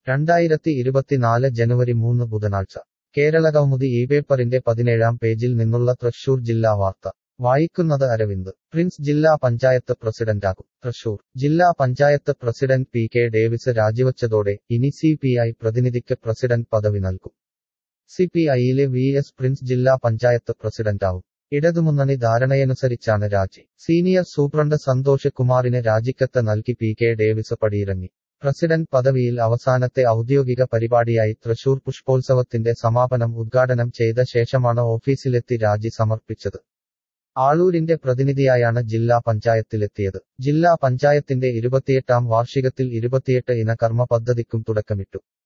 രണ്ടായിരത്തി ഇരുപത്തിനാല് ജനുവരി മൂന്ന് ബുധനാഴ്ച കേരളകൗമുദി ഈ പേപ്പറിന്റെ പതിനേഴാം പേജിൽ നിന്നുള്ള തൃശൂർ ജില്ലാ വാർത്ത വായിക്കുന്നത് അരവിന്ദ് പ്രിൻസ് ജില്ലാ പഞ്ചായത്ത് പ്രസിഡന്റാകും തൃശൂർ ജില്ലാ panchayat president P K Davis രാജിവച്ചതോടെ ഇനി സി പി ഐ പ്രതിനിധിക്ക് പ്രസിഡന്റ് പദവി നൽകും സി പി ഐയിലെ വി എസ് പ്രിൻസ് ജില്ലാ പഞ്ചായത്ത് പ്രസിഡന്റാവും ഇടതുമുന്നണി ധാരണയനുസരിച്ചാണ് രാജി സീനിയർ സൂപ്രണ്ട് സന്തോഷ് കുമാറിന് രാജിക്കത്ത് നൽകി പി കെ ഡേവിസ് പടിയിറങ്ങി പ്രസിഡന്റ് പദവിയിൽ അവസാനത്തെ ഔദ്യോഗിക പരിപാടിയായി തൃശൂർ പുഷ്പോത്സവത്തിന്റെ സമാപനം ഉദ്ഘാടനം ചെയ്ത ശേഷമാണ് ഓഫീസിലെത്തി രാജി സമർപ്പിച്ചത് ആളൂരിന്റെ പ്രതിനിധിയായാണ് ജില്ലാ പഞ്ചായത്തിലെത്തിയത് ജില്ലാ പഞ്ചായത്തിന്റെ ഇരുപത്തിയെട്ടാം വാർഷികത്തിൽ ഇരുപത്തിയെട്ട് ഇന കർമ്മ പദ്ധതിക്കും തുടക്കമിട്ടു